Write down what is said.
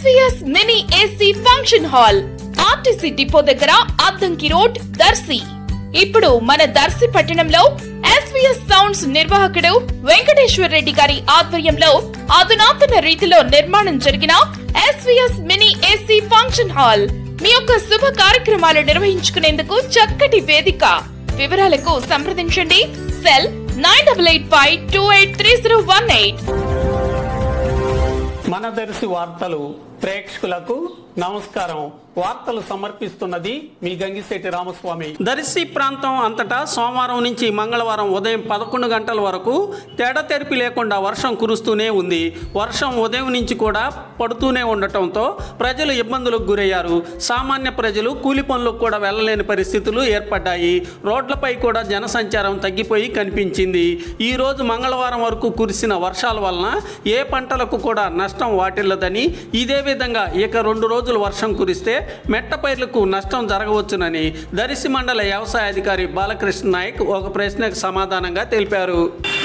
SVS mini AC function hall RTC depot దగ్గర Addanki road Darsi ఇప్పుడు మన దర్శి పట్టణంలో ఎస్విఎస్ సౌండ్స్ నిర్వాహకుడు వెంకటేశ్వర రెడ్డి గారి ఆధ్వర్యంలో అధునాతన రీతిలో నిర్మాణం జరిగిన S V S mini AC function hall మీ యొక్క శుభ కార్యక్రమాలు నిర్వహించుకునేందుకు చక్కటి వేదిక వివరాలకు సంప్రదించండి cell nine double eight five two eight three zero one eight మన దర్శి వార్తలు ప్రేక్షకులకు నమస్కారం వార్తలు సమర్పిస్తున్నది మీ గంగిశెట్టి రామస్వామి దర్శి ప్రాంతం అంతటా సోమవారం నుంచి మంగళవారం ఉదయం పదకొండు గంటల వరకు తేడతెరిపి లేకుండా వర్షం కురుస్తూనే ఉంది వర్షం ఉదయం నుంచి కూడా పడుతూనే ఉండటంతో ప్రజలు ఇబ్బందులకు గురయ్యారు సామాన్య ప్రజలు కూలి పనులకు కూడా వెళ్ళలేని పరిస్థితులు ఏర్పడ్డాయి రోడ్లపై కూడా జనసంచారం తగ్గిపోయి కనిపించింది ఈ రోజు మంగళవారం వరకు కురిసిన వర్షాల వలన ఏ పంటలకు కూడా నష్టం వాటిల్లదని ఇదే విధంగా ఇక రెండు రోజులు వర్షం కురిస్తే మెట్ట పైర్లకు నష్టం జరగవచ్చునని దరిసి మండల వ్యవసాయ అధికారి బాలకృష్ణ నాయక్ ఒక ప్రశ్నకు సమాధానంగా తెలిపారు